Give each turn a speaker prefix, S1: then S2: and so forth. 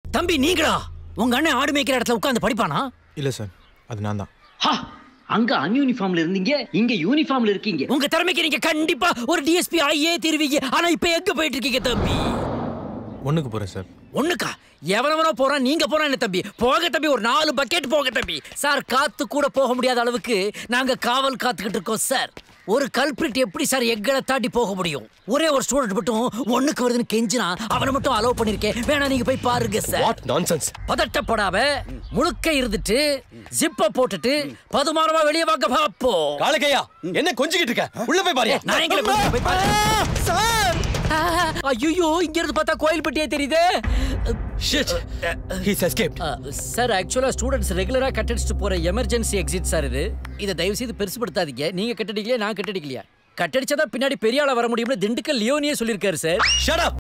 S1: தம்பி நீங்களா உங்க அண்ணன் ஆடு மேய்க்கிற இடத்துல உட்கார்ந்து படிப்பானா
S2: இல்லை சார் அது நான் தான்
S3: ஹா அங்க அன்யூனிஃபார்ம்ல இருந்தீங்க இங்க யூனிஃபார்ம்ல இருக்கீங்க
S1: உங்க திறமைக்கு நீங்க கண்டிப்பா ஒரு டிஎஸ்பி ஆகியே தருவீங்க ஆனா இப்ப எங்க போயிட்டு இருக்கீங்க தம்பி
S2: ஒன்றுக்கு போகிறேன் சார்
S1: ஒண்ணுக்கா எவனவனோ போறான் நீங்க போறான் என்ன தம்பி போக தம்பி ஒரு நாலு பக்கெட் போக தம்பி சார் காத்து கூட போக முடியாத அளவுக்கு நாங்க காவல் காத்துக்கிட்டு இருக்கோம் சார் ஒரு கல்பிரிட் எப்படி சார் எங்களை தாண்டி போக முடியும் ஒரே ஒரு ஸ்டூடெண்ட் மட்டும் ஒண்ணுக்கு வருதுன்னு கெஞ்சினா அவனை மட்டும் அலோவ் பண்ணிருக்கேன் வேணா நீங்க போய் பாருங்க சார்
S4: வாட் நான்சென்ஸ்
S1: பதட்டப்படாம முழுக்க இருந்துட்டு ஜிப்ப போட்டுட்டு பதுமானமா வெளியே வாங்க பாப்போம்
S4: காலக்கையா என்ன கொஞ்சிக்கிட்டு இருக்க உள்ள போய் பாரு
S1: நான் எங்களை கூட்டிட்டு போய் பாரு.
S4: சார்
S1: ஐயோ இங்க இருந்து பார்த்தா கோயில் பட்டியே தெரியுதே
S4: ஷிட் ஹீஸ் எஸ்கேப்ட்
S1: சார் ஆக்சுவலா ஸ்டூடெண்ட்ஸ் ரெகுலரா கட்டடிச்சுட்டு போற எமர்ஜென்சி எக்ஸிட் சார் இது இதை தயவு செய்து பெருசுபடுத்தாதீங்க நீங்க கட்டடிக்கலையா நான் கட்டடிக்கலையா கட்டடிச்சாதான் பின்னாடி பெரிய ஆளா வர முடியும்னு திண்டுக்கல் லியோனியே சொல்லியிருக்காரு சார்
S4: ஷட் அப்